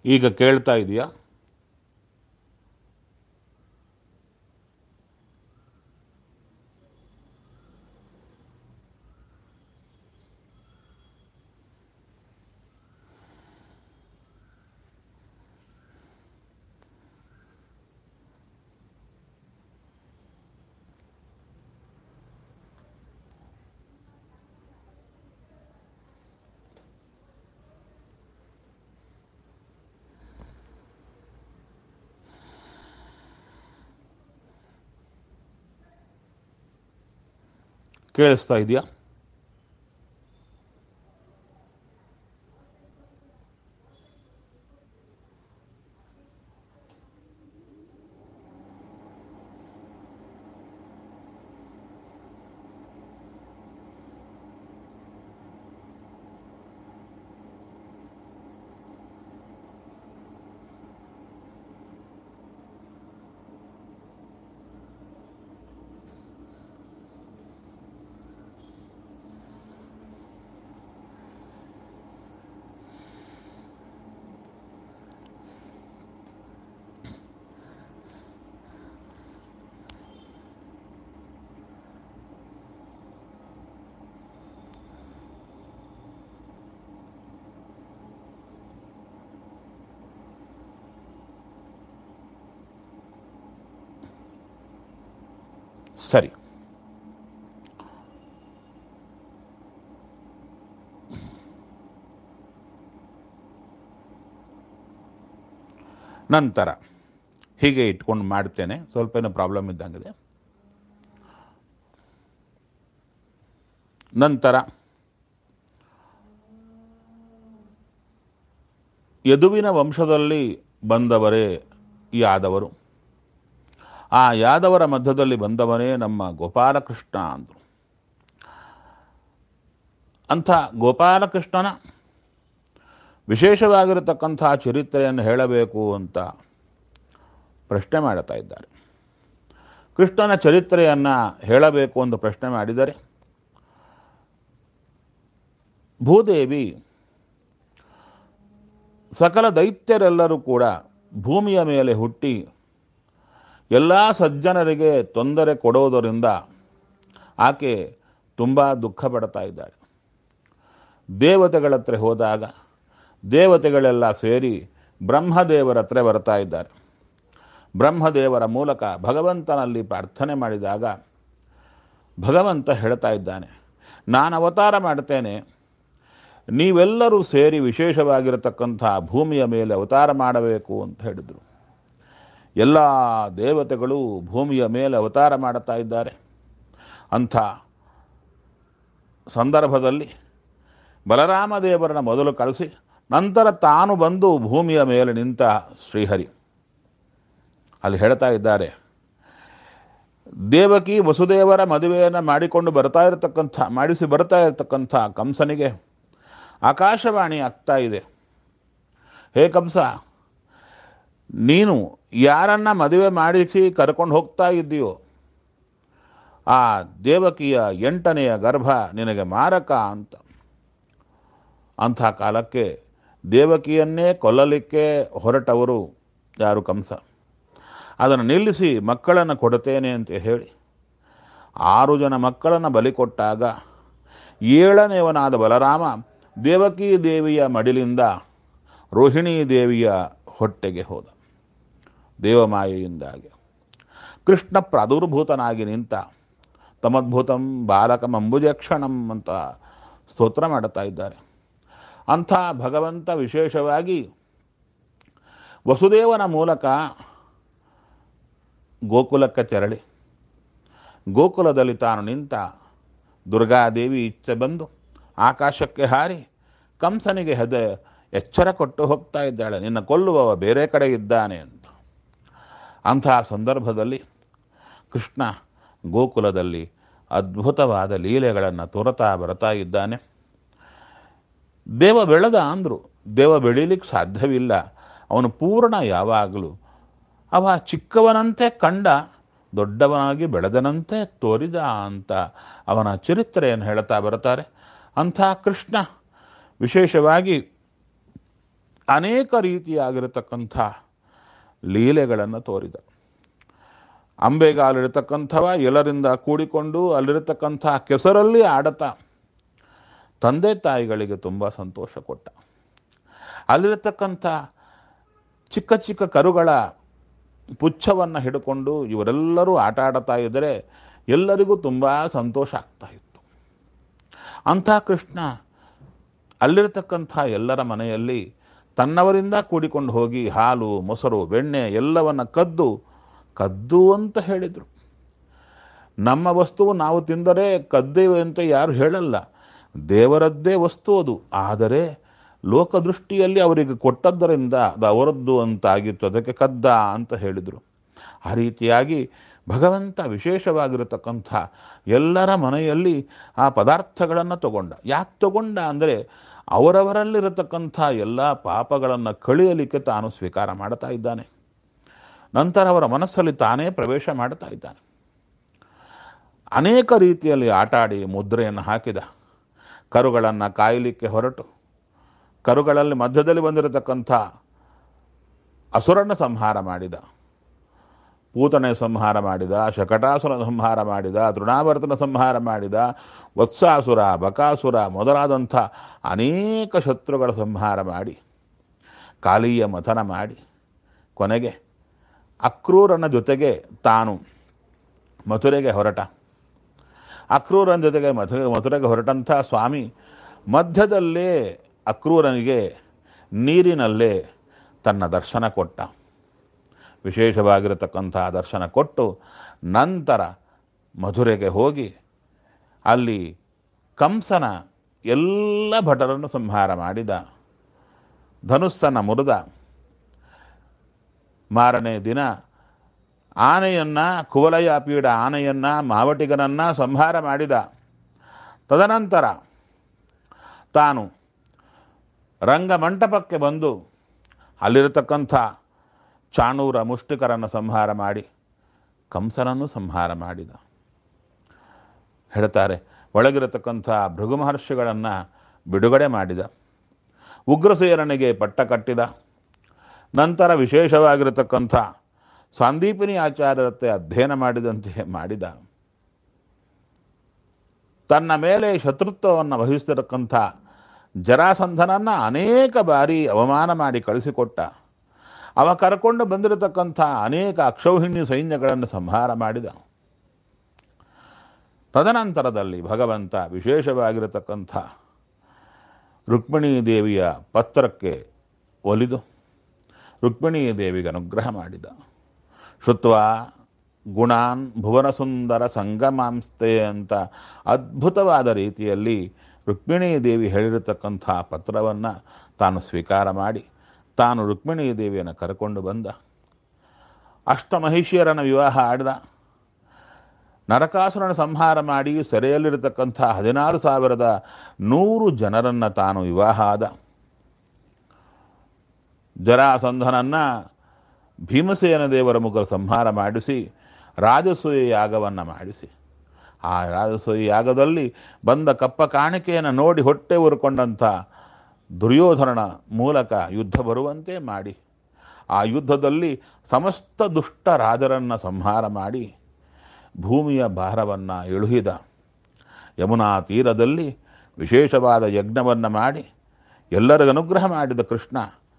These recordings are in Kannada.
ಈಗ ಕೇಳ್ತಾ ಇದೆಯಾ ಕೇಳಿಸ್ತಾ ಇದೆಯಾ ಸರಿ ನಂತರ ಹೀಗೆ ಇಟ್ಕೊಂಡು ಮಾಡ್ತೇನೆ ಸ್ವಲ್ಪ ಏನೋ ಪ್ರಾಬ್ಲಮ್ ಇದ್ದಂಗಿದೆ ನಂತರ ಯದುವಿನ ವಂಶದಲ್ಲಿ ಬಂದವರೇ ಯಾದವರು ಆ ಯಾದವರ ಮಧ್ಯದಲ್ಲಿ ಬಂದವನೇ ನಮ್ಮ ಗೋಪಾಲಕೃಷ್ಣ ಅಂದರು ಅಂಥ ಗೋಪಾಲಕೃಷ್ಣನ ವಿಶೇಷವಾಗಿರತಕ್ಕಂಥ ಚರಿತ್ರೆಯನ್ನು ಹೇಳಬೇಕು ಅಂತ ಪ್ರಶ್ನೆ ಮಾಡುತ್ತಾ ಇದ್ದಾರೆ ಕೃಷ್ಣನ ಚರಿತ್ರೆಯನ್ನು ಹೇಳಬೇಕು ಅಂತ ಪ್ರಶ್ನೆ ಮಾಡಿದರೆ ಭೂದೇವಿ ಸಕಲ ದೈತ್ಯರೆಲ್ಲರೂ ಕೂಡ ಭೂಮಿಯ ಮೇಲೆ ಹುಟ್ಟಿ ಎಲ್ಲ ಸಜ್ಜನರಿಗೆ ತೊಂದರೆ ಕೊಡೋದರಿಂದ ಆಕೆ ತುಂಬ ದುಃಖ ಪಡ್ತಾ ಇದ್ದಾಳೆ ದೇವತೆಗಳ ಹತ್ರ ಹೋದಾಗ ದೇವತೆಗಳೆಲ್ಲ ಸೇರಿ ಬ್ರಹ್ಮದೇವರ ಹತ್ರ ಬರ್ತಾ ಇದ್ದಾರೆ ಬ್ರಹ್ಮದೇವರ ಮೂಲಕ ಭಗವಂತನಲ್ಲಿ ಪ್ರಾರ್ಥನೆ ಮಾಡಿದಾಗ ಭಗವಂತ ಹೇಳ್ತಾ ಇದ್ದಾನೆ ನಾನು ಅವತಾರ ಮಾಡ್ತೇನೆ ನೀವೆಲ್ಲರೂ ಸೇರಿ ವಿಶೇಷವಾಗಿರತಕ್ಕಂಥ ಭೂಮಿಯ ಮೇಲೆ ಅವತಾರ ಮಾಡಬೇಕು ಅಂತ ಹೇಳಿದರು ಎಲ್ಲ ದೇವತೆಗಳು ಭೂಮಿಯ ಮೇಲೆ ಅವತಾರ ಮಾಡುತ್ತಾ ಇದ್ದಾರೆ ಅಂಥ ಸಂದರ್ಭದಲ್ಲಿ ಬಲರಾಮ ದೇವರನ್ನ ಮೊದಲು ಕಳಿಸಿ ನಂತರ ತಾನು ಬಂದು ಭೂಮಿಯ ಮೇಲೆ ನಿಂತ ಶ್ರೀಹರಿ ಅಲ್ಲಿ ಹೇಳ್ತಾ ಇದ್ದಾರೆ ದೇವಕಿ ವಸುದೇವರ ಮದುವೆಯನ್ನು ಮಾಡಿಕೊಂಡು ಬರ್ತಾ ಇರತಕ್ಕಂಥ ಮಾಡಿಸಿ ಬರ್ತಾ ಇರತಕ್ಕಂಥ ಕಂಸನಿಗೆ ಆಕಾಶವಾಣಿ ಆಗ್ತಾ ಇದೆ ಹೇ ಕಂಸ ನೀನು ಯಾರನ್ನ ಮದುವೆ ಮಾಡಿಸಿ ಕರ್ಕೊಂಡು ಹೋಗ್ತಾ ಇದ್ದೀಯೋ ಆ ದೇವಕಿಯ ಎಂಟನೆಯ ಗರ್ಭ ನಿನಗೆ ಮಾರಕ ಅಂತ ಅಂಥ ಕಾಲಕ್ಕೆ ದೇವಕಿಯನ್ನೇ ಕೊಲ್ಲಲಿಕ್ಕೆ ಹೊರಟವರು ಯಾರು ಕಂಸ ಅದನ್ನು ನಿಲ್ಲಿಸಿ ಮಕ್ಕಳನ್ನು ಕೊಡುತ್ತೇನೆ ಅಂತ ಹೇಳಿ ಆರು ಜನ ಮಕ್ಕಳನ್ನು ಬಲಿ ಕೊಟ್ಟಾಗ ಏಳನೆಯವನಾದ ಬಲರಾಮ ದೇವಕಿ ದೇವಿಯ ಮಡಿಲಿಂದ ರೋಹಿಣಿ ದೇವಿಯ ಹೊಟ್ಟೆಗೆ ಹೋದ ದೇವಮಾಯೆಯಿಂದಾಗಿ ಕೃಷ್ಣ ಪ್ರಾದುರ್ಭೂತನಾಗಿ ನಿಂತ ತಮದ್ಭುತಂ ಬಾಲಕಮಂಬುಜಕ್ಷಣಂ ಅಂತ ಸ್ತೋತ್ರ ಮಾಡುತ್ತಾ ಇದ್ದಾರೆ ಅಂಥ ಭಗವಂತ ವಿಶೇಷವಾಗಿ ವಸುದೇವನ ಮೂಲಕ ಗೋಕುಲಕ್ಕೆ ತೆರಳಿ ಗೋಕುಲದಲ್ಲಿ ತಾನು ನಿಂತ ದುರ್ಗಾದೇವಿ ಇಚ್ಛೆ ಬಂದು ಆಕಾಶಕ್ಕೆ ಹಾರಿ ಕಂಸನಿಗೆ ಹೆದ ಎಚ್ಚರ ಕೊಟ್ಟು ಹೋಗ್ತಾ ಇದ್ದಾಳೆ ನಿನ್ನ ಕೊಲ್ಲುವವ ಬೇರೆ ಕಡೆ ಇದ್ದಾನೆ ಅಂತ ಅಂತಹ ಸಂದರ್ಭದಲ್ಲಿ ಕೃಷ್ಣ ಗೋಕುಲದಲ್ಲಿ ಅದ್ಭುತವಾದ ಲೀಲೆಗಳನ್ನು ತೋರತಾ ಬರ್ತಾ ಇದ್ದಾನೆ ದೇವ ಬೆಳೆದ ಅಂದರು ದೇವ ಬೆಳೀಲಿಕ್ಕೆ ಸಾಧ್ಯವಿಲ್ಲ ಅವನು ಪೂರ್ಣ ಯಾವಾಗಲೂ ಅವ ಚಿಕ್ಕವನಂತೆ ಕಂಡ ದೊಡ್ಡವನಾಗಿ ಬೆಳೆದನಂತೆ ತೋರಿದ ಅಂತ ಅವನ ಚರಿತ್ರೆಯನ್ನು ಹೇಳ್ತಾ ಬರ್ತಾರೆ ಅಂಥ ಕೃಷ್ಣ ವಿಶೇಷವಾಗಿ ಅನೇಕ ರೀತಿಯಾಗಿರತಕ್ಕಂಥ ಲೀಲೆಗಳನ್ನು ತೋರಿದ ಅಂಬೆಗಾಲಿರತಕ್ಕಂಥವ ಎಲ್ಲರಿಂದ ಕೂಡಿಕೊಂಡು ಅಲ್ಲಿರತಕ್ಕಂಥ ಕೆಸರಲ್ಲಿ ಆಡತಾ ತಂದೆ ತಾಯಿಗಳಿಗೆ ತುಂಬ ಸಂತೋಷ ಕೊಟ್ಟ ಅಲ್ಲಿರತಕ್ಕಂಥ ಚಿಕ್ಕ ಚಿಕ್ಕ ಕರುಗಳ ಪುಚ್ಛವನ್ನು ಹಿಡ್ಕೊಂಡು ಇವರೆಲ್ಲರೂ ಆಟ ಆಡ್ತಾ ಇದ್ದರೆ ಎಲ್ಲರಿಗೂ ತುಂಬ ಸಂತೋಷ ಆಗ್ತಾ ಇತ್ತು ಅಂಥ ಕೃಷ್ಣ ಅಲ್ಲಿರತಕ್ಕಂಥ ಎಲ್ಲರ ಮನೆಯಲ್ಲಿ ತನ್ನವರಿಂದ ಕೂಡಿಕೊಂಡು ಹೋಗಿ ಹಾಲು ಮೊಸರು ಬೆಣ್ಣೆ ಎಲ್ಲವನ್ನ ಕದ್ದು ಕದ್ದು ಅಂತ ಹೇಳಿದರು ನಮ್ಮ ವಸ್ತುವು ನಾವು ತಿಂದರೆ ಕದ್ದೇವೆ ಅಂತ ಯಾರು ಹೇಳಲ್ಲ ದೇವರದ್ದೇ ವಸ್ತು ಅದು ಆದರೆ ಲೋಕದೃಷ್ಟಿಯಲ್ಲಿ ಅವರಿಗೆ ಕೊಟ್ಟದ್ದರಿಂದ ಅದು ಅವರದ್ದು ಅಂತಾಗಿತ್ತು ಅದಕ್ಕೆ ಕದ್ದ ಅಂತ ಹೇಳಿದರು ಆ ರೀತಿಯಾಗಿ ಭಗವಂತ ವಿಶೇಷವಾಗಿರತಕ್ಕಂಥ ಎಲ್ಲರ ಮನೆಯಲ್ಲಿ ಆ ಪದಾರ್ಥಗಳನ್ನು ತಗೊಂಡ ಯಾಕೆ ತಗೊಂಡ ಅಂದರೆ ಅವರವರಲ್ಲಿರತಕ್ಕಂಥ ಎಲ್ಲ ಪಾಪಗಳನ್ನು ಕಳಿಯಲಿಕ್ಕೆ ತಾನು ಸ್ವೀಕಾರ ಮಾಡ್ತಾ ಇದ್ದಾನೆ ನಂತರ ಅವರ ಮನಸ್ಸಲ್ಲಿ ತಾನೇ ಪ್ರವೇಶ ಮಾಡ್ತಾ ಇದ್ದಾನೆ ಅನೇಕ ರೀತಿಯಲ್ಲಿ ಆಟಾಡಿ ಮುದ್ರೆಯನ್ನು ಹಾಕಿದ ಕರುಗಳನ್ನು ಕಾಯಲಿಕ್ಕೆ ಹೊರಟು ಕರುಗಳಲ್ಲಿ ಮಧ್ಯದಲ್ಲಿ ಬಂದಿರತಕ್ಕಂಥ ಅಸುರನ ಸಂಹಾರ ಮಾಡಿದ ಪೂತನೆ ಸಂಹಾರ ಮಾಡಿದ ಶಕಟಾಸುರ ಸಂಹಾರ ಮಾಡಿದ ತೃಣಾವರ್ತನ ಸಂಹಾರ ಮಾಡಿದ ವತ್ಸಾಸುರ ಬಕಾಸುರ ಮೊದಲಾದಂಥ ಅನೇಕ ಶತ್ರುಗಳ ಸಂಹಾರ ಮಾಡಿ ಕಾಲಿಯ ಮಥನ ಮಾಡಿ ಕೊನೆಗೆ ಅಕ್ರೂರನ ಜೊತೆಗೆ ತಾನು ಮಥುರೆಗೆ ಹೊರಟ ಅಕ್ರೂರನ ಜೊತೆಗೆ ಮಥು ಮಥುರೆಗೆ ಹೊರಟಂಥ ಸ್ವಾಮಿ ಮಧ್ಯದಲ್ಲೇ ಅಕ್ರೂರನಿಗೆ ನೀರಿನಲ್ಲೇ ತನ್ನ ದರ್ಶನ ಕೊಟ್ಟ ವಿಶೇಷವಾಗಿರತಕ್ಕಂಥ ದರ್ಶನ ಕೊಟ್ಟು ನಂತರ ಮಧುರೆಗೆ ಹೋಗಿ ಅಲ್ಲಿ ಕಂಸನ ಎಲ್ಲ ಭಟರನ್ನು ಸಂಹಾರ ಮಾಡಿದ ಧನುಸ್ಸನ್ನು ಮುರಿದ ಮಾರನೇ ದಿನ ಆನೆಯನ್ನು ಕುವಲಯ ಪೀಡ ಆನೆಯನ್ನು ಮಾವಟಿಗನನ್ನು ಸಂಹಾರ ಮಾಡಿದ ತದನಂತರ ತಾನು ರಂಗಮಂಟಪಕ್ಕೆ ಬಂದು ಅಲ್ಲಿರತಕ್ಕಂಥ ಚಾಣೂರ ಮುಷ್ಟಿಕರನ್ನು ಸಂಹಾರ ಮಾಡಿ ಕಂಸನನ್ನು ಸಂಹಾರ ಮಾಡಿದ ಹೇಳ್ತಾರೆ ಒಳಗಿರತಕ್ಕಂಥ ಭೃಗು ಮಹರ್ಷಿಗಳನ್ನು ಬಿಡುಗಡೆ ಮಾಡಿದ ಉಗ್ರಸೇನನಿಗೆ ಪಟ್ಟ ಕಟ್ಟಿದ ನಂತರ ವಿಶೇಷವಾಗಿರತಕ್ಕಂಥ ಸಾಂದೀಪಿನಿ ಆಚಾರ್ಯರತ್ತೆ ಅಧ್ಯಯನ ಮಾಡಿದಂತೆ ಮಾಡಿದ ತನ್ನ ಮೇಲೆ ಶತ್ರುತ್ವವನ್ನು ವಹಿಸ್ತಿರತಕ್ಕಂಥ ಜರಾಸಂಧನನ್ನು ಅನೇಕ ಬಾರಿ ಅವಮಾನ ಮಾಡಿ ಕಳಿಸಿಕೊಟ್ಟ ಅವ ಕರ್ಕೊಂಡು ಬಂದಿರತಕ್ಕಂಥ ಅನೇಕ ಅಕ್ಷೌಹಿಣಿ ಸೈನ್ಯಗಳನ್ನು ಸಂಹಾರ ಮಾಡಿದ ತದನಂತರದಲ್ಲಿ ಭಗವಂತ ವಿಶೇಷವಾಗಿರತಕ್ಕಂಥ ರುಕ್ಮಿಣೀ ದೇವಿಯ ಪತ್ರಕ್ಕೆ ಒಲಿದು ರುಕ್ಮಿಣೀ ದೇವಿಗೆ ಅನುಗ್ರಹ ಮಾಡಿದ ಶುತ್ವ ಗುಣಾನ್ ಭುವನ ಸುಂದರ ಸಂಗಮಾಂಸ್ತೆ ಅಂತ ಅದ್ಭುತವಾದ ರೀತಿಯಲ್ಲಿ ರುಕ್ಮಿಣೀ ದೇವಿ ಹೇಳಿರತಕ್ಕಂಥ ಪತ್ರವನ್ನು ತಾನು ಸ್ವೀಕಾರ ಮಾಡಿ ತಾನು ರುಕ್ಮಿಣೀ ದೇವಿಯನ್ನು ಕರ್ಕೊಂಡು ಬಂದ ಅಷ್ಟಮಹಿಷಿಯರನ್ನು ವಿವಾಹ ಆಡಿದ ನರಕಾಸುರನ ಸಂಹಾರ ಮಾಡಿ ಸೆರೆಯಲ್ಲಿರತಕ್ಕಂಥ ಹದಿನಾರು ಸಾವಿರದ ನೂರು ಜನರನ್ನು ತಾನು ವಿವಾಹ ಆದ ಜರಾಸಂಧನನ್ನು ಭೀಮಸೇನ ದೇವರ ಮುಖ ಸಂಹಾರ ಮಾಡಿಸಿ ರಾಜಸೂಯ ಯಾಗವನ್ನು ಮಾಡಿಸಿ ಆ ರಾಜಸೂಯ ಯಾಗದಲ್ಲಿ ಬಂದ ಕಪ್ಪ ಕಾಣಿಕೆಯನ್ನು ನೋಡಿ ಹೊಟ್ಟೆ ಉರ್ಕೊಂಡಂಥ ದುರ್ಯೋಧನನ ಮೂಲಕ ಯುದ್ಧ ಬರುವಂತೆ ಮಾಡಿ ಆ ಯುದ್ಧದಲ್ಲಿ ಸಮಸ್ತ ದುಷ್ಟ ರಾಜರನ್ನು ಸಂಹಾರ ಮಾಡಿ ಭೂಮಿಯ ಭಾರವನ್ನು ಇಳುಹಿದ ಯಮುನಾ ತೀರದಲ್ಲಿ ವಿಶೇಷವಾದ ಯಜ್ಞವನ್ನು ಮಾಡಿ ಎಲ್ಲರಿಗೂ ಅನುಗ್ರಹ ಮಾಡಿದ ಕೃಷ್ಣ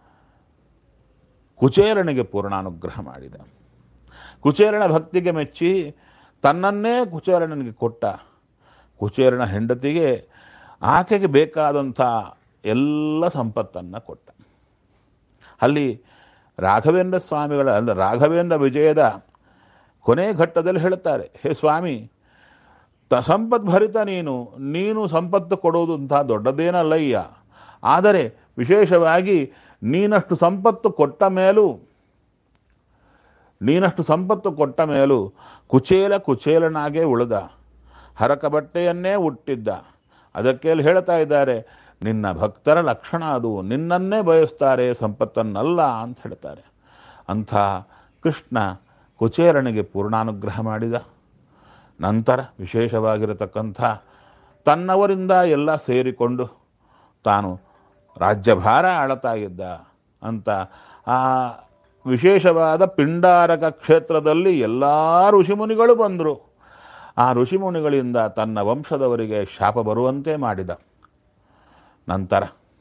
ಕುಚೇಲನಿಗೆ ಪೂರ್ಣಾನುಗ್ರಹ ಮಾಡಿದ ಕುಚೇಲನ ಭಕ್ತಿಗೆ ಮೆಚ್ಚಿ ತನ್ನನ್ನೇ ಕುಚೇಲನಿಗೆ ಕೊಟ್ಟ ಕುಚೇಲನ ಹೆಂಡತಿಗೆ ಆಕೆಗೆ ಬೇಕಾದಂಥ ಎಲ್ಲ ಸಂಪತ್ತನ್ನು ಕೊಟ್ಟ ಅಲ್ಲಿ ರಾಘವೇಂದ್ರ ಸ್ವಾಮಿಗಳ ಅಂದರೆ ರಾಘವೇಂದ್ರ ವಿಜಯದ ಕೊನೆ ಘಟ್ಟದಲ್ಲಿ ಹೇಳುತ್ತಾರೆ ಹೇ ಸ್ವಾಮಿ ತ ಸಂಪದ್ಭರಿತ ನೀನು ನೀನು ಸಂಪತ್ತು ಕೊಡೋದು ಅಂತ ದೊಡ್ಡದೇನಲ್ಲಯ್ಯ ಆದರೆ ವಿಶೇಷವಾಗಿ ನೀನಷ್ಟು ಸಂಪತ್ತು ಕೊಟ್ಟ ಮೇಲೂ ನೀನಷ್ಟು ಸಂಪತ್ತು ಕೊಟ್ಟ ಮೇಲೂ ಕುಚೇಲ ಕುಚೇಲನಾಗೇ ಉಳಿದ ಹರಕ ಬಟ್ಟೆಯನ್ನೇ ಹುಟ್ಟಿದ್ದ ಅದಕ್ಕೆ ಅಲ್ಲಿ ಹೇಳ್ತಾ ಇದ್ದಾರೆ ನಿನ್ನ ಭಕ್ತರ ಲಕ್ಷಣ ಅದು ನಿನ್ನನ್ನೇ ಬಯಸ್ತಾರೆ ಸಂಪತ್ತನ್ನಲ್ಲ ಅಂತ ಹೇಳ್ತಾರೆ ಅಂಥ ಕೃಷ್ಣ ಕುಚೇಲನಿಗೆ ಪೂರ್ಣಾನುಗ್ರಹ ಮಾಡಿದ ನಂತರ ವಿಶೇಷವಾಗಿರತಕ್ಕಂಥ ತನ್ನವರಿಂದ ಎಲ್ಲ ಸೇರಿಕೊಂಡು ತಾನು ರಾಜ್ಯಭಾರ ಆಳತಾ ಇದ್ದ ಅಂತ ಆ ವಿಶೇಷವಾದ ಪಿಂಡಾರಕ ಕ್ಷೇತ್ರದಲ್ಲಿ ಎಲ್ಲ ಋಷಿಮುನಿಗಳು ಬಂದರು ಆ ಋಷಿಮುನಿಗಳಿಂದ ತನ್ನ ವಂಶದವರಿಗೆ ಶಾಪ ಬರುವಂತೆ ಮಾಡಿದ ನಂತರ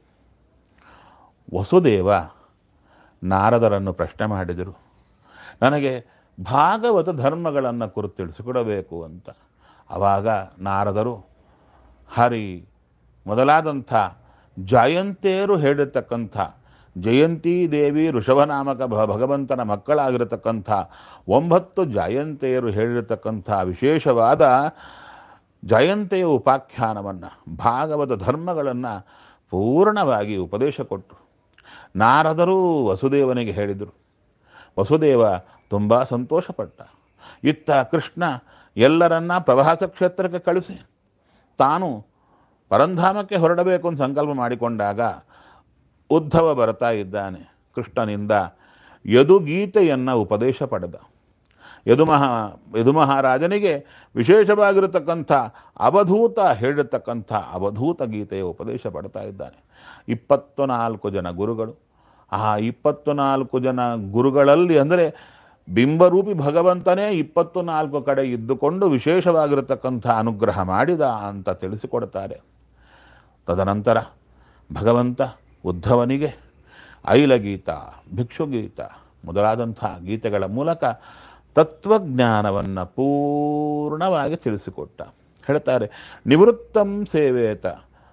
ವಸುದೇವ ನಾರದರನ್ನು ಪ್ರಶ್ನೆ ಮಾಡಿದರು ನನಗೆ ಭಾಗವತ ಧರ್ಮಗಳನ್ನು ಕುರಿತು ತಿಳಿಸಿಕೊಡಬೇಕು ಅಂತ ಆವಾಗ ನಾರದರು ಹರಿ ಮೊದಲಾದಂಥ ಜಯಂತಿಯರು ಹೇಳಿರ್ತಕ್ಕಂಥ ಜಯಂತಿ ದೇವಿ ಋಷಭನಾಮಕ ಭ- ಭಗವಂತನ ಮಕ್ಕಳಾಗಿರತಕ್ಕಂಥ ಒಂಬತ್ತು ಜಯಂತಿಯರು ಹೇಳಿರತಕ್ಕಂಥ ವಿಶೇಷವಾದ ಜಯಂತಿಯ ಉಪಾಖ್ಯಾನವನ್ನು ಭಾಗವತ ಧರ್ಮಗಳನ್ನು ಪೂರ್ಣವಾಗಿ ಉಪದೇಶ ಕೊಟ್ಟರು ನಾರದರು ವಸುದೇವನಿಗೆ ಹೇಳಿದರು ವಸುದೇವ ತುಂಬ ಸಂತೋಷಪಟ್ಟ ಇತ್ತ ಕೃಷ್ಣ ಎಲ್ಲರನ್ನ ಪ್ರವಾಸ ಕ್ಷೇತ್ರಕ್ಕೆ ಕಳಿಸಿ ತಾನು ಪರಂಧಾಮಕ್ಕೆ ಹೊರಡಬೇಕು ಅಂತ ಸಂಕಲ್ಪ ಮಾಡಿಕೊಂಡಾಗ ಉದ್ಧವ ಬರ್ತಾ ಇದ್ದಾನೆ ಕೃಷ್ಣನಿಂದ ಯದುಗೀತೆಯನ್ನು ಉಪದೇಶ ಪಡೆದ ಯದುಮಹ ಯದುಮಹಾರಾಜನಿಗೆ ವಿಶೇಷವಾಗಿರತಕ್ಕಂಥ ಅವಧೂತ ಹೇಳಿರ್ತಕ್ಕಂಥ ಅವಧೂತ ಗೀತೆಯ ಉಪದೇಶ ಪಡ್ತಾ ಇದ್ದಾನೆ ಇಪ್ಪತ್ತು ನಾಲ್ಕು ಜನ ಗುರುಗಳು ಆ ಇಪ್ಪತ್ತು ನಾಲ್ಕು ಜನ ಗುರುಗಳಲ್ಲಿ ಅಂದರೆ ಬಿಂಬರೂಪಿ ಭಗವಂತನೇ ಇಪ್ಪತ್ತು ನಾಲ್ಕು ಕಡೆ ಇದ್ದುಕೊಂಡು ವಿಶೇಷವಾಗಿರತಕ್ಕಂಥ ಅನುಗ್ರಹ ಮಾಡಿದ ಅಂತ ತಿಳಿಸಿಕೊಡ್ತಾರೆ ತದನಂತರ ಭಗವಂತ ಉದ್ಧವನಿಗೆ ಐಲಗೀತ ಭಿಕ್ಷುಗೀತ ಮೊದಲಾದಂಥ ಗೀತೆಗಳ ಮೂಲಕ ತತ್ವಜ್ಞಾನವನ್ನು ಪೂರ್ಣವಾಗಿ ತಿಳಿಸಿಕೊಟ್ಟ ಹೇಳ್ತಾರೆ ನಿವೃತ್ತಂ ಸೇವೇತ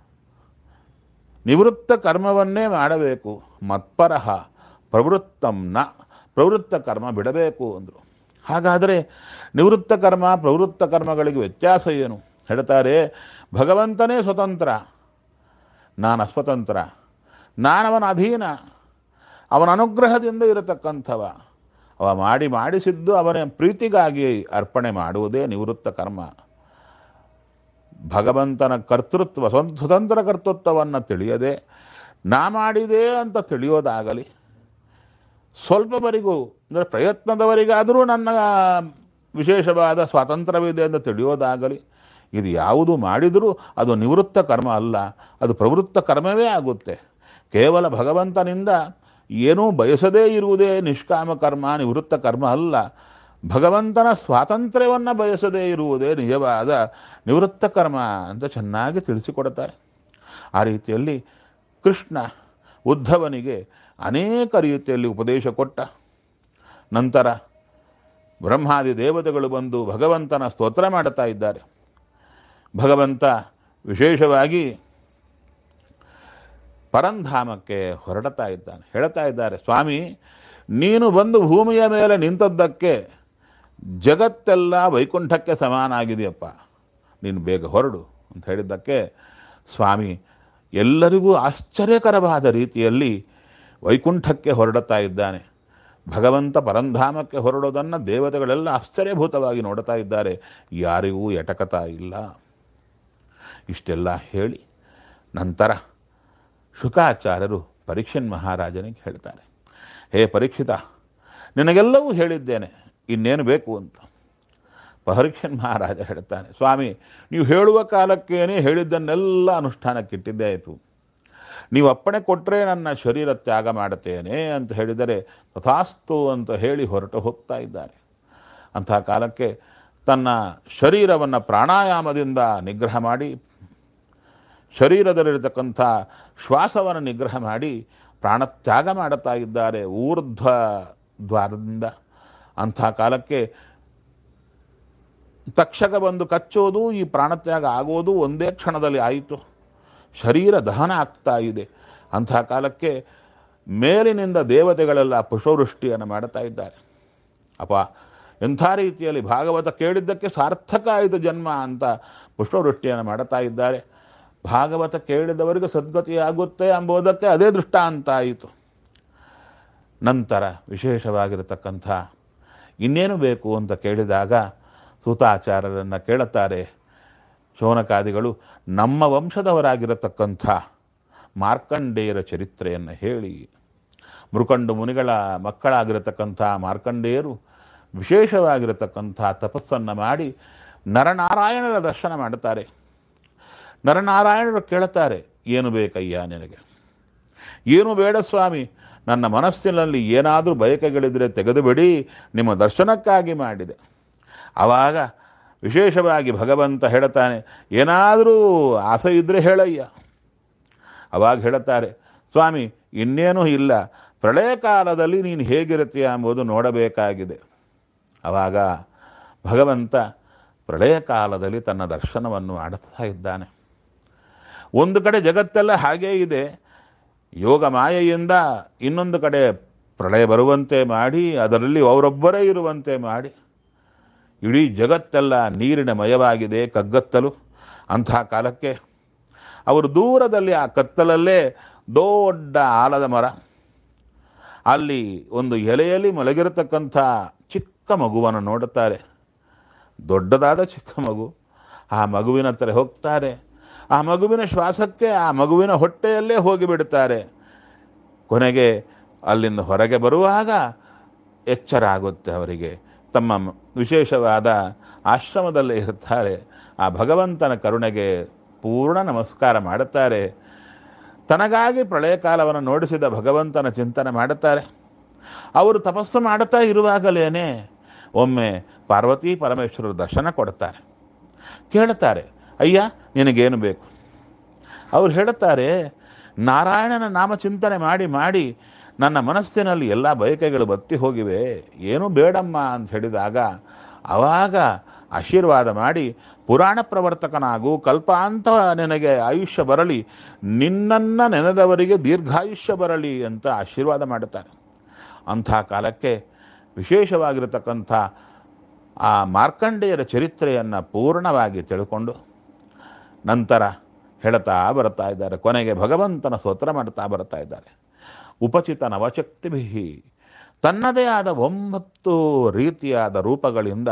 ನಿವೃತ್ತ ಕರ್ಮವನ್ನೇ ಮಾಡಬೇಕು ಮತ್ಪರಹ ಪ್ರವೃತ್ತಂ ನ ಪ್ರವೃತ್ತ ಕರ್ಮ ಬಿಡಬೇಕು ಅಂದರು ಹಾಗಾದರೆ ನಿವೃತ್ತ ಕರ್ಮ ಪ್ರವೃತ್ತ ಕರ್ಮಗಳಿಗೆ ವ್ಯತ್ಯಾಸ ಏನು ಹೇಳ್ತಾರೆ ಭಗವಂತನೇ ಸ್ವತಂತ್ರ ನಾನು ಅಸ್ವತಂತ್ರ ನಾನವನ ಅಧೀನ ಅವನ ಅನುಗ್ರಹದಿಂದ ಇರತಕ್ಕಂಥವ ಅವ ಮಾಡಿ ಮಾಡಿಸಿದ್ದು ಅವನ ಪ್ರೀತಿಗಾಗಿ ಅರ್ಪಣೆ ಮಾಡುವುದೇ ನಿವೃತ್ತ ಕರ್ಮ ಭಗವಂತನ ಕರ್ತೃತ್ವ ಸ್ವಂತ ಸ್ವತಂತ್ರ ಕರ್ತೃತ್ವವನ್ನು ತಿಳಿಯದೆ ನಾ ಮಾಡಿದೆ ಅಂತ ತಿಳಿಯೋದಾಗಲಿ ಸ್ವಲ್ಪವರೆಗೂ ಅಂದರೆ ಪ್ರಯತ್ನದವರಿಗಾದರೂ ನನ್ನ ವಿಶೇಷವಾದ ಸ್ವಾತಂತ್ರ್ಯವಿದೆ ಅಂತ ತಿಳಿಯೋದಾಗಲಿ ಇದು ಯಾವುದು ಮಾಡಿದರೂ ಅದು ನಿವೃತ್ತ ಕರ್ಮ ಅಲ್ಲ ಅದು ಪ್ರವೃತ್ತ ಕರ್ಮವೇ ಆಗುತ್ತೆ ಕೇವಲ ಭಗವಂತನಿಂದ ಏನೂ ಬಯಸದೇ ಇರುವುದೇ ನಿಷ್ಕಾಮ ಕರ್ಮ ನಿವೃತ್ತ ಕರ್ಮ ಅಲ್ಲ ಭಗವಂತನ ಸ್ವಾತಂತ್ರ್ಯವನ್ನು ಬಯಸದೇ ಇರುವುದೇ ನಿಜವಾದ ನಿವೃತ್ತ ಕರ್ಮ ಅಂತ ಚೆನ್ನಾಗಿ ತಿಳಿಸಿಕೊಡ್ತಾರೆ ಆ ರೀತಿಯಲ್ಲಿ ಕೃಷ್ಣ ಉದ್ಧವನಿಗೆ ಅನೇಕ ರೀತಿಯಲ್ಲಿ ಉಪದೇಶ ಕೊಟ್ಟ ನಂತರ ಬ್ರಹ್ಮಾದಿ ದೇವತೆಗಳು ಬಂದು ಭಗವಂತನ ಸ್ತೋತ್ರ ಮಾಡುತ್ತಾ ಇದ್ದಾರೆ ಭಗವಂತ ವಿಶೇಷವಾಗಿ ಪರಂಧಾಮಕ್ಕೆ ಹೊರಡ್ತಾ ಇದ್ದಾನೆ ಹೇಳ್ತಾ ಇದ್ದಾರೆ ಸ್ವಾಮಿ ನೀನು ಬಂದು ಭೂಮಿಯ ಮೇಲೆ ನಿಂತದ್ದಕ್ಕೆ ಜಗತ್ತೆಲ್ಲ ವೈಕುಂಠಕ್ಕೆ ಸಮಾನ ಆಗಿದೆಯಪ್ಪ ನೀನು ಬೇಗ ಹೊರಡು ಅಂತ ಹೇಳಿದ್ದಕ್ಕೆ ಸ್ವಾಮಿ ಎಲ್ಲರಿಗೂ ಆಶ್ಚರ್ಯಕರವಾದ ರೀತಿಯಲ್ಲಿ ವೈಕುಂಠಕ್ಕೆ ಹೊರಡುತ್ತಾ ಇದ್ದಾನೆ ಭಗವಂತ ಪರಂಧಾಮಕ್ಕೆ ಹೊರಡೋದನ್ನು ದೇವತೆಗಳೆಲ್ಲ ಆಶ್ಚರ್ಯಭೂತವಾಗಿ ನೋಡ್ತಾ ಇದ್ದಾರೆ ಯಾರಿಗೂ ಎಟಕತಾ ಇಲ್ಲ ಇಷ್ಟೆಲ್ಲ ಹೇಳಿ ನಂತರ ಶುಕಾಚಾರ್ಯರು ಪರೀಕ್ಷನ್ ಮಹಾರಾಜನಿಗೆ ಹೇಳ್ತಾರೆ ಹೇ ಪರೀಕ್ಷಿತ ನಿನಗೆಲ್ಲವೂ ಹೇಳಿದ್ದೇನೆ ಇನ್ನೇನು ಬೇಕು ಅಂತ ಪರೀಕ್ಷನ್ ಮಹಾರಾಜ ಹೇಳ್ತಾನೆ ಸ್ವಾಮಿ ನೀವು ಹೇಳುವ ಕಾಲಕ್ಕೇನೆ ಹೇಳಿದ್ದನ್ನೆಲ್ಲ ಅನುಷ್ಠಾನಕ್ಕಿಟ್ಟಿದ್ದೇ ಆಯಿತು ನೀವು ಅಪ್ಪಣೆ ಕೊಟ್ಟರೆ ನನ್ನ ಶರೀರ ತ್ಯಾಗ ಮಾಡುತ್ತೇನೆ ಅಂತ ಹೇಳಿದರೆ ತಥಾಸ್ತು ಅಂತ ಹೇಳಿ ಹೊರಟು ಹೋಗ್ತಾ ಇದ್ದಾರೆ ಅಂಥ ಕಾಲಕ್ಕೆ ತನ್ನ ಶರೀರವನ್ನು ಪ್ರಾಣಾಯಾಮದಿಂದ ನಿಗ್ರಹ ಮಾಡಿ ಶರೀರದಲ್ಲಿರತಕ್ಕಂಥ ಶ್ವಾಸವನ್ನು ನಿಗ್ರಹ ಮಾಡಿ ಪ್ರಾಣತ್ಯಾಗ ಮಾಡುತ್ತಾ ಇದ್ದಾರೆ ಊರ್ಧ್ವ ದ್ವಾರದಿಂದ ಅಂಥ ಕಾಲಕ್ಕೆ ತಕ್ಷಕ ಬಂದು ಕಚ್ಚೋದು ಈ ಪ್ರಾಣತ್ಯಾಗ ಆಗೋದು ಒಂದೇ ಕ್ಷಣದಲ್ಲಿ ಆಯಿತು ಶರೀರ ದಹನ ಆಗ್ತಾ ಇದೆ ಅಂಥ ಕಾಲಕ್ಕೆ ಮೇಲಿನಿಂದ ದೇವತೆಗಳೆಲ್ಲ ಪುಷ್ಪವೃಷ್ಟಿಯನ್ನು ಮಾಡುತ್ತಾ ಇದ್ದಾರೆ ಅಪ್ಪ ಎಂಥ ರೀತಿಯಲ್ಲಿ ಭಾಗವತ ಕೇಳಿದ್ದಕ್ಕೆ ಸಾರ್ಥಕ ಆಯಿತು ಜನ್ಮ ಅಂತ ಪುಷ್ಪವೃಷ್ಟಿಯನ್ನು ಮಾಡುತ್ತಾ ಇದ್ದಾರೆ ಭಾಗವತ ಕೇಳಿದವರಿಗೆ ಸದ್ಗತಿ ಆಗುತ್ತೆ ಎಂಬುದಕ್ಕೆ ಅದೇ ದೃಷ್ಟಾಂತ ಆಯಿತು ನಂತರ ವಿಶೇಷವಾಗಿರತಕ್ಕಂಥ ಇನ್ನೇನು ಬೇಕು ಅಂತ ಕೇಳಿದಾಗ ಸೂತಾಚಾರ್ಯರನ್ನು ಕೇಳುತ್ತಾರೆ ಶೌನಕಾದಿಗಳು ನಮ್ಮ ವಂಶದವರಾಗಿರತಕ್ಕಂಥ ಮಾರ್ಕಂಡೇಯರ ಚರಿತ್ರೆಯನ್ನು ಹೇಳಿ ಮೃಕಂಡು ಮುನಿಗಳ ಮಕ್ಕಳಾಗಿರತಕ್ಕಂಥ ಮಾರ್ಕಂಡೇಯರು ವಿಶೇಷವಾಗಿರತಕ್ಕಂಥ ತಪಸ್ಸನ್ನು ಮಾಡಿ ನರನಾರಾಯಣರ ದರ್ಶನ ಮಾಡುತ್ತಾರೆ ನರನಾರಾಯಣರು ಕೇಳುತ್ತಾರೆ ಏನು ಬೇಕಯ್ಯ ನಿನಗೆ ಏನು ಬೇಡ ಸ್ವಾಮಿ ನನ್ನ ಮನಸ್ಸಿನಲ್ಲಿ ಏನಾದರೂ ಬಯಕೆಗಳಿದ್ರೆ ತೆಗೆದುಬಿಡಿ ನಿಮ್ಮ ದರ್ಶನಕ್ಕಾಗಿ ಮಾಡಿದೆ ಆವಾಗ ವಿಶೇಷವಾಗಿ ಭಗವಂತ ಹೇಳ್ತಾನೆ ಏನಾದರೂ ಆಸೆ ಇದ್ದರೆ ಹೇಳಯ್ಯ ಅವಾಗ ಹೇಳುತ್ತಾರೆ ಸ್ವಾಮಿ ಇನ್ನೇನೂ ಇಲ್ಲ ಪ್ರಳಯ ಕಾಲದಲ್ಲಿ ನೀನು ಹೇಗಿರುತ್ತೀಯ ಎಂಬುದು ನೋಡಬೇಕಾಗಿದೆ ಆವಾಗ ಭಗವಂತ ಪ್ರಳಯ ಕಾಲದಲ್ಲಿ ತನ್ನ ದರ್ಶನವನ್ನು ಆಡುತ್ತಾ ಇದ್ದಾನೆ ಒಂದು ಕಡೆ ಜಗತ್ತೆಲ್ಲ ಹಾಗೇ ಇದೆ ಯೋಗ ಮಾಯೆಯಿಂದ ಇನ್ನೊಂದು ಕಡೆ ಪ್ರಳಯ ಬರುವಂತೆ ಮಾಡಿ ಅದರಲ್ಲಿ ಅವರೊಬ್ಬರೇ ಇರುವಂತೆ ಮಾಡಿ ಇಡೀ ಜಗತ್ತೆಲ್ಲ ನೀರಿನ ಮಯವಾಗಿದೆ ಕಗ್ಗತ್ತಲು ಅಂಥ ಕಾಲಕ್ಕೆ ಅವರು ದೂರದಲ್ಲಿ ಆ ಕತ್ತಲಲ್ಲೇ ದೊಡ್ಡ ಆಲದ ಮರ ಅಲ್ಲಿ ಒಂದು ಎಲೆಯಲ್ಲಿ ಮಲಗಿರತಕ್ಕಂಥ ಚಿಕ್ಕ ಮಗುವನ್ನು ನೋಡುತ್ತಾರೆ ದೊಡ್ಡದಾದ ಚಿಕ್ಕ ಮಗು ಆ ಮಗುವಿನ ಹತ್ರ ಹೋಗ್ತಾರೆ ಆ ಮಗುವಿನ ಶ್ವಾಸಕ್ಕೆ ಆ ಮಗುವಿನ ಹೊಟ್ಟೆಯಲ್ಲೇ ಹೋಗಿಬಿಡುತ್ತಾರೆ ಕೊನೆಗೆ ಅಲ್ಲಿಂದ ಹೊರಗೆ ಬರುವಾಗ ಎಚ್ಚರ ಆಗುತ್ತೆ ಅವರಿಗೆ ತಮ್ಮ ಮ- ವಿಶೇಷವಾದ ಆಶ್ರಮದಲ್ಲೇ ಇರ್ತಾರೆ ಆ ಭಗವಂತನ ಕರುಣೆಗೆ ಪೂರ್ಣ ನಮಸ್ಕಾರ ಮಾಡುತ್ತಾರೆ ತನಗಾಗಿ ಪ್ರಳಯ ಕಾಲವನ್ನು ನೋಡಿಸಿದ ಭಗವಂತನ ಚಿಂತನೆ ಮಾಡುತ್ತಾರೆ ಅವರು ತಪಸ್ಸು ಮಾಡುತ್ತಾ ಇರುವಾಗಲೇ ಒಮ್ಮೆ ಪಾರ್ವತಿ ಪರಮೇಶ್ವರರು ದರ್ಶನ ಕೊಡುತ್ತಾರೆ ಕೇಳುತ್ತಾರೆ ಅಯ್ಯ ನಿನಗೇನು ಬೇಕು ಅವ್ರು ಹೇಳುತ್ತಾರೆ ನಾರಾಯಣನ ನಾಮ ಚಿಂತನೆ ಮಾಡಿ ಮಾಡಿ ನನ್ನ ಮನಸ್ಸಿನಲ್ಲಿ ಎಲ್ಲ ಬಯಕೆಗಳು ಬತ್ತಿ ಹೋಗಿವೆ ಏನೂ ಬೇಡಮ್ಮ ಅಂತ ಹೇಳಿದಾಗ ಆವಾಗ ಆಶೀರ್ವಾದ ಮಾಡಿ ಪುರಾಣ ಪ್ರವರ್ತಕನಾಗು ಕಲ್ಪಾಂತ ನಿನಗೆ ಆಯುಷ್ಯ ಬರಲಿ ನಿನ್ನನ್ನು ನೆನೆದವರಿಗೆ ದೀರ್ಘಾಯುಷ್ಯ ಬರಲಿ ಅಂತ ಆಶೀರ್ವಾದ ಮಾಡುತ್ತಾರೆ ಅಂಥ ಕಾಲಕ್ಕೆ ವಿಶೇಷವಾಗಿರತಕ್ಕಂಥ ಆ ಮಾರ್ಕಂಡೇಯರ ಚರಿತ್ರೆಯನ್ನು ಪೂರ್ಣವಾಗಿ ತಿಳ್ಕೊಂಡು ನಂತರ ಹೇಳ್ತಾ ಬರ್ತಾ ಇದ್ದಾರೆ ಕೊನೆಗೆ ಭಗವಂತನ ಸ್ತೋತ್ರ ಮಾಡ್ತಾ ಬರ್ತಾ ಇದ್ದಾರೆ ಉಪಚಿತ ನವಶಕ್ತಿಭಿ ತನ್ನದೇ ಆದ ಒಂಬತ್ತು ರೀತಿಯಾದ ರೂಪಗಳಿಂದ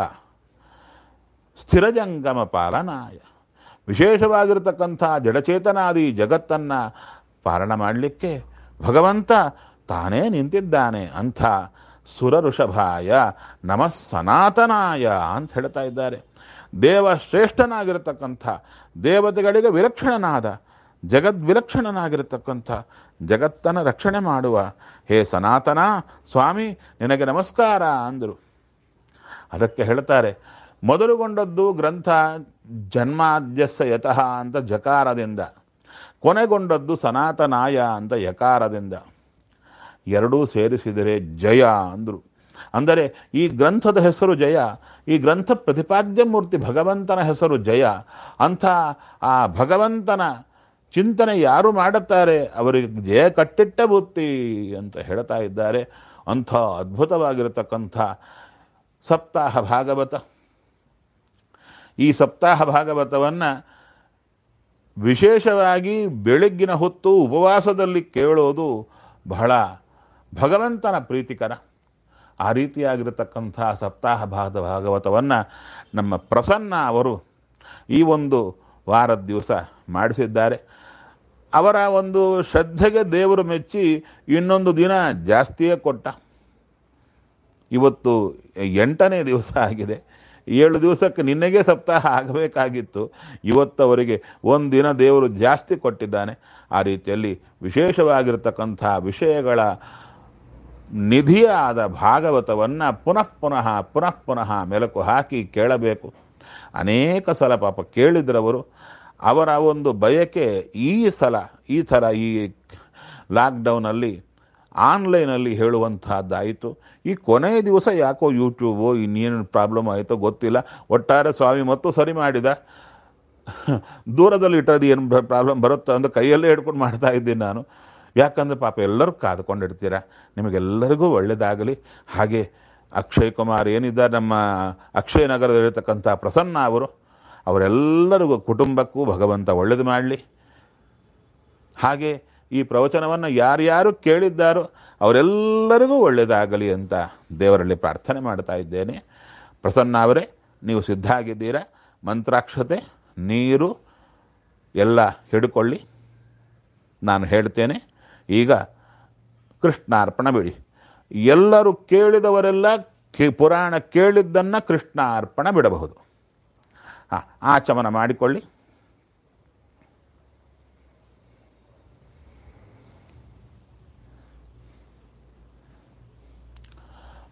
ಸ್ಥಿರಜಂಗಮ ಪಾಲನಾಯ ವಿಶೇಷವಾಗಿರತಕ್ಕಂಥ ಜಡಚೇತನಾದಿ ಜಗತ್ತನ್ನು ಪಾಲನ ಮಾಡಲಿಕ್ಕೆ ಭಗವಂತ ತಾನೇ ನಿಂತಿದ್ದಾನೆ ಅಂಥ ಸುರ ಋಷಭಾಯ ನಮಃ ಸನಾತನಾಯ ಅಂತ ಹೇಳ್ತಾ ಇದ್ದಾರೆ ದೇವ ಶ್ರೇಷ್ಠನಾಗಿರತಕ್ಕಂಥ ದೇವತೆಗಳಿಗೆ ವಿಲಕ್ಷಣನಾದ ಜಗದ್ವಿಲಕ್ಷಣನಾಗಿರತಕ್ಕಂಥ ಜಗತ್ತನ್ನು ರಕ್ಷಣೆ ಮಾಡುವ ಹೇ ಸನಾತನ ಸ್ವಾಮಿ ನಿನಗೆ ನಮಸ್ಕಾರ ಅಂದರು ಅದಕ್ಕೆ ಹೇಳ್ತಾರೆ ಮೊದಲುಗೊಂಡದ್ದು ಗ್ರಂಥ ಜನ್ಮಾದ್ಯಸ್ಯ ಯತಃ ಅಂತ ಜಕಾರದಿಂದ ಕೊನೆಗೊಂಡದ್ದು ಸನಾತನಾಯ ಅಂತ ಯಕಾರದಿಂದ ಎರಡೂ ಸೇರಿಸಿದರೆ ಜಯ ಅಂದರು ಅಂದರೆ ಈ ಗ್ರಂಥದ ಹೆಸರು ಜಯ ಈ ಗ್ರಂಥ ಪ್ರತಿಪಾದ್ಯ ಮೂರ್ತಿ ಭಗವಂತನ ಹೆಸರು ಜಯ ಅಂಥ ಆ ಭಗವಂತನ ಚಿಂತನೆ ಯಾರು ಮಾಡುತ್ತಾರೆ ಅವರಿಗೆ ಜಯ ಕಟ್ಟಿಟ್ಟ ಬುತ್ತಿ ಅಂತ ಹೇಳ್ತಾ ಇದ್ದಾರೆ ಅಂಥ ಅದ್ಭುತವಾಗಿರತಕ್ಕಂಥ ಸಪ್ತಾಹ ಭಾಗವತ ಈ ಸಪ್ತಾಹ ಭಾಗವತವನ್ನು ವಿಶೇಷವಾಗಿ ಬೆಳಗ್ಗಿನ ಹೊತ್ತು ಉಪವಾಸದಲ್ಲಿ ಕೇಳೋದು ಬಹಳ ಭಗವಂತನ ಪ್ರೀತಿಕರ ಆ ರೀತಿಯಾಗಿರತಕ್ಕಂಥ ಸಪ್ತಾಹ ಭಾಗದ ಭಾಗವತವನ್ನು ನಮ್ಮ ಪ್ರಸನ್ನ ಅವರು ಈ ಒಂದು ವಾರದ ದಿವಸ ಮಾಡಿಸಿದ್ದಾರೆ ಅವರ ಒಂದು ಶ್ರದ್ಧೆಗೆ ದೇವರು ಮೆಚ್ಚಿ ಇನ್ನೊಂದು ದಿನ ಜಾಸ್ತಿಯೇ ಕೊಟ್ಟ ಇವತ್ತು ಎಂಟನೇ ದಿವಸ ಆಗಿದೆ ಏಳು ದಿವಸಕ್ಕೆ ನಿನ್ನೆಗೆ ಸಪ್ತಾಹ ಆಗಬೇಕಾಗಿತ್ತು ಇವತ್ತು ಅವರಿಗೆ ಒಂದು ದಿನ ದೇವರು ಜಾಸ್ತಿ ಕೊಟ್ಟಿದ್ದಾನೆ ಆ ರೀತಿಯಲ್ಲಿ ವಿಶೇಷವಾಗಿರತಕ್ಕಂಥ ವಿಷಯಗಳ ನಿಧಿಯಾದ ಭಾಗವತವನ್ನು ಪುನಃ ಪುನಃ ಪುನಃ ಪುನಃ ಮೆಲುಕು ಹಾಕಿ ಕೇಳಬೇಕು ಅನೇಕ ಸಲ ಪಾಪ ಕೇಳಿದ್ರವರು ಅವರ ಒಂದು ಬಯಕೆ ಈ ಸಲ ಈ ಥರ ಈ ಲಾಕ್ಡೌನಲ್ಲಿ ಆನ್ಲೈನಲ್ಲಿ ಹೇಳುವಂತಹದ್ದಾಯಿತು ಈ ಕೊನೆಯ ದಿವಸ ಯಾಕೋ ಯೂಟ್ಯೂಬು ಇನ್ನೇನು ಪ್ರಾಬ್ಲಮ್ ಆಯಿತೋ ಗೊತ್ತಿಲ್ಲ ಒಟ್ಟಾರೆ ಸ್ವಾಮಿ ಮತ್ತು ಸರಿ ಮಾಡಿದ ದೂರದಲ್ಲಿ ಇಟ್ಟದ್ದು ಏನು ಪ್ರಾಬ್ಲಮ್ ಬರುತ್ತೋ ಅಂತ ಕೈಯಲ್ಲೇ ಹಿಡ್ಕೊಂಡು ಮಾಡ್ತಾ ಇದ್ದೀನಿ ನಾನು ಯಾಕಂದರೆ ಪಾಪ ಎಲ್ಲರೂ ಕಾದುಕೊಂಡಿರ್ತೀರ ನಿಮಗೆಲ್ಲರಿಗೂ ಒಳ್ಳೆಯದಾಗಲಿ ಹಾಗೆ ಅಕ್ಷಯ್ ಕುಮಾರ್ ಏನಿದ್ದಾರೆ ನಮ್ಮ ಅಕ್ಷಯ ನಗರದಲ್ಲಿರ್ತಕ್ಕಂಥ ಪ್ರಸನ್ನ ಅವರು ಅವರೆಲ್ಲರಿಗೂ ಕುಟುಂಬಕ್ಕೂ ಭಗವಂತ ಒಳ್ಳೇದು ಮಾಡಲಿ ಹಾಗೆ ಈ ಪ್ರವಚನವನ್ನು ಯಾರ್ಯಾರು ಕೇಳಿದ್ದಾರೋ ಅವರೆಲ್ಲರಿಗೂ ಒಳ್ಳೆಯದಾಗಲಿ ಅಂತ ದೇವರಲ್ಲಿ ಪ್ರಾರ್ಥನೆ ಮಾಡ್ತಾ ಇದ್ದೇನೆ ಪ್ರಸನ್ನ ಅವರೇ ನೀವು ಸಿದ್ಧ ಆಗಿದ್ದೀರಾ ಮಂತ್ರಾಕ್ಷತೆ ನೀರು ಎಲ್ಲ ಹಿಡ್ಕೊಳ್ಳಿ ನಾನು ಹೇಳ್ತೇನೆ ಈಗ ಕೃಷ್ಣಾರ್ಪಣ ಬಿಡಿ ಎಲ್ಲರೂ ಕೇಳಿದವರೆಲ್ಲ ಕಿ- ಪುರಾಣ ಕೇಳಿದ್ದನ್ನು ಕೃಷ್ಣ ಅರ್ಪಣ ಬಿಡಬಹುದು ಹಾಂ ಆಚಮನ ಮಾಡಿಕೊಳ್ಳಿ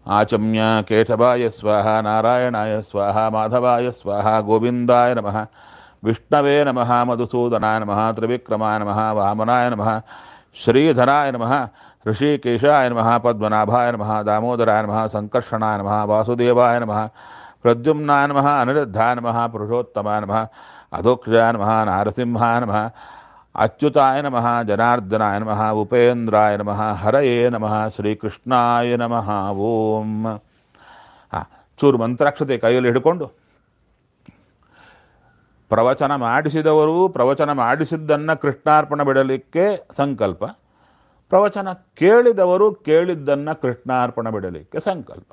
ಆಚಮ್ಯ ಕೇಶವಾಯ ಸ್ವಾಹ ನಾರಾಯಣಾಯ ಸ್ವಾಹ ಮಾಧವಾಯ ಸ್ವಾಹ ಗೋವಿಂದಾಯ ನಮಃ ವಿಷ್ಣವೇ ನಮಃ ಮಧುಸೂದನಾಯ ನಮಃ ತ್ರಿವಿಕ್ರಮಾಯ ನಮಃ ವಾಮನಾಯ ನಮಃ ಶ್ರೀಧರಾಯ ನಮಃ ಋಷಿಕೇಶಾಯ ನಮಃ ಪದ್ಮನಾಭಾಯ ನಮಃ ದಾಮೋದರಾಯ ನಮಃ ಸಂಕರ್ಷಣಾಯ ನಮಃ ವಾಸುದೇವಾಯ ನಮಃ ಪ್ರದ್ಯುಮ್ನಾಯ ನಮಃ ಅನಿರುದ್ಧಾಯ ನಮಃ ಪುರುಷೋತ್ತಮಾಯ ನಮಃ ಅಧೋಕ್ಷಾಯ ನಮಃ ನಾರಸಿಂಹಾಯ ನಮಃ ಅಚ್ಯುತಾಯ ನಮಃ ಜನಾರ್ದನಾಯ ನಮಃ ಉಪೇಂದ್ರಾಯ ನಮಃ ಹರಯೇ ನಮಃ ಶ್ರೀಕೃಷ್ಣಾಯ ನಮಃ ಓಂ ಹಾಂ ಚೂರು ಮಂತ್ರಾಕ್ಷತೆ ಕೈಯಲ್ಲಿ ಹಿಡ್ಕೊಂಡು ಪ್ರವಚನ ಮಾಡಿಸಿದವರು ಪ್ರವಚನ ಮಾಡಿಸಿದ್ದನ್ನು ಕೃಷ್ಣಾರ್ಪಣ ಬಿಡಲಿಕ್ಕೆ ಸಂಕಲ್ಪ ಪ್ರವಚನ ಕೇಳಿದವರು ಕೇಳಿದ್ದನ್ನು ಕೃಷ್ಣಾರ್ಪಣ ಬಿಡಲಿಕ್ಕೆ ಸಂಕಲ್ಪ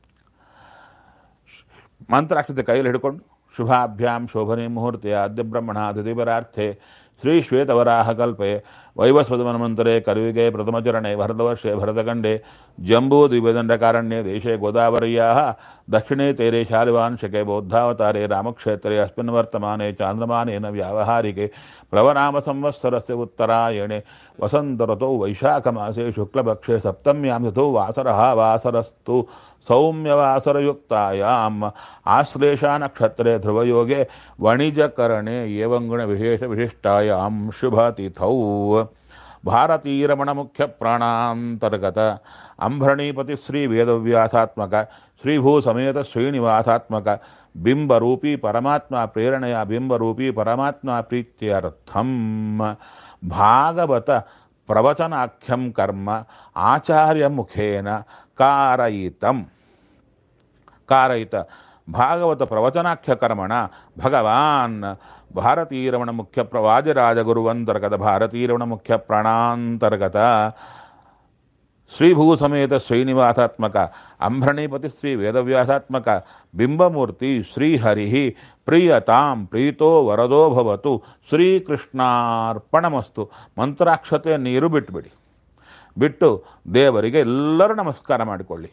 ಮಂತ್ರಾಕ್ಷತೆ ಕೈಯಲ್ಲಿ ಹಿಡ್ಕೊಂಡು ಶುಭಾಭ್ಯಾಂ ಶೋಭನೆ ಮುಹೂರ್ತೆ ಆದ್ಯ ಬ್ರಹ್ಮಣ ದಿದಿಪರಾರ್ಥೆ ಶ್ರೀ ಶ್ವೇತವರಾಹ ಕಲ್ಪೆ ವೈವಸ್ವತಮನ್ವಂತರೆ ಕರುವಿಗೆ ಪ್ರಥಮಚರಣೆ ಭರತವರ್ಷೆ ಭರತಖಂಡೆ ಜಂಬೂ ದ್ವಿವೇದಂಡಕಾರಣ್ಯೆ ದೇಶೆ ಗೋದಾವರ್ಯಾ ದಕ್ಷಿಣೆ ತೇರೆ ಶಾಲಿವಾಂಶಕೆ ಬೌದ್ಧಾವತಾರೆ ರಾಮಕ್ಷೇತ್ರೆ ಅಸ್ಮಿನ್ ವರ್ತಮಾನೆ ಚಾಂದ್ರಮಾನೇನ ವ್ಯಾವಹಾರಿಕೆ ಪ್ಲವನಾಮ ಸಂವತ್ಸರಸ್ಯ ಉತ್ತರಾಯಣೆ ವಸಂತರತೋ ವೈಶಾಖಮಾಸೆ ಶುಕ್ಲಪಕ್ಷೆ ಸಪ್ತಮ್ಯಾಂ ತಥೋ ವಾಸರಃ ವಾಸರಸ್ತು ಸೌಮ್ಯವಾಸರಯುಕ್ತಾಯಾಂ ಆಶ್ಲೇಷ ನಕ್ಷತ್ರೆ ಧ್ರುವಯೋಗೆ ವಣಿಜಕರಣೆ ಏವಂಗುಣ ವಿಶೇಷ ವಿಶಿಷ್ಟಾಯಾಂ ಶುಭತಿಥೌ ಭಾರತೀರಮಣ ಮುಖ್ಯ ಪ್ರಾಣಾಂತರ್ಗತ ಅಂಭರಣೀಪತಿ ಶ್ರೀ ವೇದವ್ಯಾಸಾತ್ಮಕ ಶ್ರೀಭೂ ಸಮೇತ ಶ್ರೀನಿವಾಸಾತ್ಮಕ ಬಿಂಬರೂಪಿ ಪರಮಾತ್ಮ ಪ್ರೇರಣೆಯ ಬಿಂಬರೂಪಿ ಪರಮಾತ್ಮ ಪ್ರೀತ್ಯರ್ಥಂ ಭಾಗವತ ಪ್ರವಚನಾಖ್ಯಂ ಕರ್ಮ ಆಚಾರ್ಯ ಮುಖೇನ ಕಾರಯಿತಂ ಕಾರಯಿತ ಭಾಗವತ ಪ್ರವಚನಾಖ್ಯ ಕರ್ಮಣ ಭಗವಾನ್ ಭಾರತೀರಮಣ ಮುಖ್ಯ ಪ್ರ ವಾಜರಾಜಗುರುವಂತರ್ಗತ ಭಾರತೀರಮಣ ಮುಖ್ಯ ಪ್ರಾಣಾಂತರ್ಗತ ಶ್ರೀಭೂ ಸಮೇತ ಶ್ರೀನಿವಾಸಾತ್ಮಕ ಅಂಭ್ರಣೀಪತಿ ಶ್ರೀ ವೇದವ್ಯಾಸಾತ್ಮಕ ಬಿಂಬಮೂರ್ತಿ ಶ್ರೀಹರಿ ಪ್ರಿಯತಾಂ ಪ್ರೀತೋ ವರದೋ ಭವತು ಶ್ರೀಕೃಷ್ಣಾರ್ಪಣಮಸ್ತು ಮಂತ್ರಾಕ್ಷತೆ ನೀರು ಬಿಟ್ಟುಬಿಡಿ ಬಿಟ್ಟು ದೇವರಿಗೆ ಎಲ್ಲರೂ ನಮಸ್ಕಾರ ಮಾಡಿಕೊಳ್ಳಿ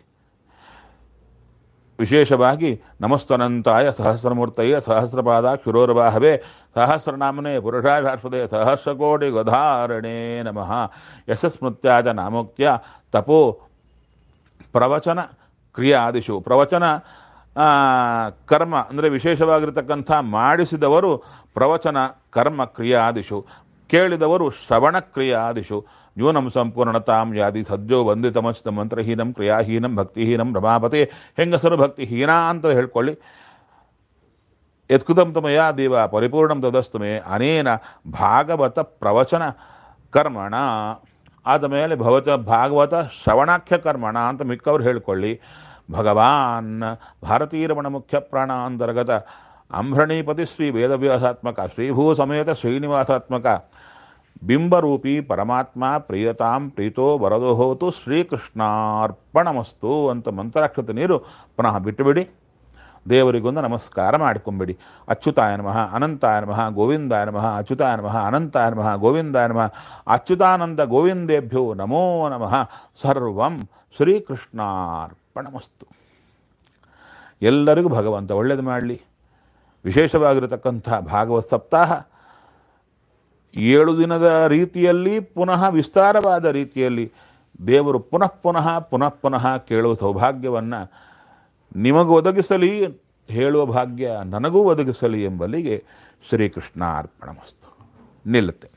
ವಿಶೇಷವಾಗಿ ನಮಸ್ತನಂತಾಯ ಸಹಸ್ರಮೂರ್ತಯ ಸಹಸ್ರಪಾದ ಕ್ಷುರೋರ್ವಾಹವೇ ಸಹಸ್ರನಾಮನೆ ಪುರುಷಾಶಾಶ್ವತೆ ಸಹಸ್ರಕೋಟಿ ಗಧಾರಣೆ ನಮಃ ಯಶಸ್ಮೃತ್ಯಾದ ನಾಮೋಕ್ತ್ಯ ತಪೋ ಪ್ರವಚನ ಕ್ರಿಯಾದಿಶು ಪ್ರವಚನ ಆ, ಕರ್ಮ ಅಂದರೆ ವಿಶೇಷವಾಗಿರ್ತಕ್ಕಂಥ ಮಾಡಿಸಿದವರು ಪ್ರವಚನ ಕರ್ಮ ಕ್ರಿಯಾದಿಶು ಕೇಳಿದವರು ಶ್ರವಣ ಕ್ರಿಯಾದಿಶು ನ್ಯೂನಂ ಸಂಪೂರ್ಣತಾಂ ಯಾದಿ ಸದ್ಯೋ ವಂದಿತಮಸ್ತ ಮಂತ್ರಹೀನಂ ಕ್ರಿಯಾಹೀನಂ ಭಕ್ತಿಹೀನಂ ರಮಾಪತೆ ಹೆಂಗಸರು ಭಕ್ತಿಹೀನ ಅಂತ ಹೇಳ್ಕೊಳ್ಳಿ ಯತ್ಕೃತಂ ತಮಯಾ ದೇವ ಪರಿಪೂರ್ಣಂ ತದಸ್ತು ಮೇ ಅನೇನ ಭಾಗವತ ಪ್ರವಚನ ಕರ್ಮಣ ಆದ ಮೇಲೆ ಭವತ ಭಾಗವತ ಶ್ರವಣಾಖ್ಯ ಕರ್ಮಣ ಅಂತ ಮಿಕ್ಕವ್ರು ಹೇಳ್ಕೊಳ್ಳಿ ಭಗವಾನ್ ಭಾರತೀರಮಣ ಮುಖ್ಯ ಪ್ರಾಣ ಅಂತರ್ಗತ ಅಂಭ್ರಣೀಪತಿ ಶ್ರೀ ವೇದವ್ಯಾಸಾತ್ಮಕ ಶ್ರೀಭೂ ಸಮೇತ ಶ್ರೀನಿವಾಸಾತ್ಮಕ ಬಿಂಬರೂಪಿ ಪರಮಾತ್ಮ ಪ್ರಿಯತಾಂ ಪ್ರೀತೋ ವರದೋ ಹೋತು ಶ್ರೀಕೃಷ್ಣಾರ್ಪಣಮಸ್ತು ಅಂತ ಮಂತ್ರಾಕ್ಷತೆ ನೀರು ಪುನಃ ಬಿಟ್ಟುಬಿಡಿ ದೇವರಿಗೊಂದು ನಮಸ್ಕಾರ ಮಾಡಿಕೊಂಬಿಡಿ ಅಚ್ಯುತಾಯ ನಮಃ ಅನಂತಾಯ ನಮಃ ಗೋವಿಂದಾಯ ನಮಃ ಅಚ್ಯುತಾಯ ನಮಃ ಅನಂತಾಯ ನಮಃ ಗೋವಿಂದಾಯ ನಮಃ ಅಚ್ಯುತಾನಂದ ಗೋವಿಂದೇಭ್ಯೋ ನಮೋ ನಮಃ ಸರ್ವಂ ಶ್ರೀಕೃಷ್ಣಾರ್ಪಣಮಸ್ತು ಎಲ್ಲರಿಗೂ ಭಗವಂತ ಒಳ್ಳೇದು ಮಾಡಲಿ ವಿಶೇಷವಾಗಿರತಕ್ಕಂಥ ಭಾಗವತ್ ಸಪ್ತಾಹ ಏಳು ದಿನದ ರೀತಿಯಲ್ಲಿ ಪುನಃ ವಿಸ್ತಾರವಾದ ರೀತಿಯಲ್ಲಿ ದೇವರು ಪುನಃ ಪುನಃ ಪುನಃ ಪುನಃ ಕೇಳುವ ಸೌಭಾಗ್ಯವನ್ನು ನಿಮಗೂ ಒದಗಿಸಲಿ ಹೇಳುವ ಭಾಗ್ಯ ನನಗೂ ಒದಗಿಸಲಿ ಎಂಬಲ್ಲಿಗೆ ಶ್ರೀಕೃಷ್ಣ ಅರ್ಪಣಮಸ್ತು ನಿಲ್ಲುತ್ತೆ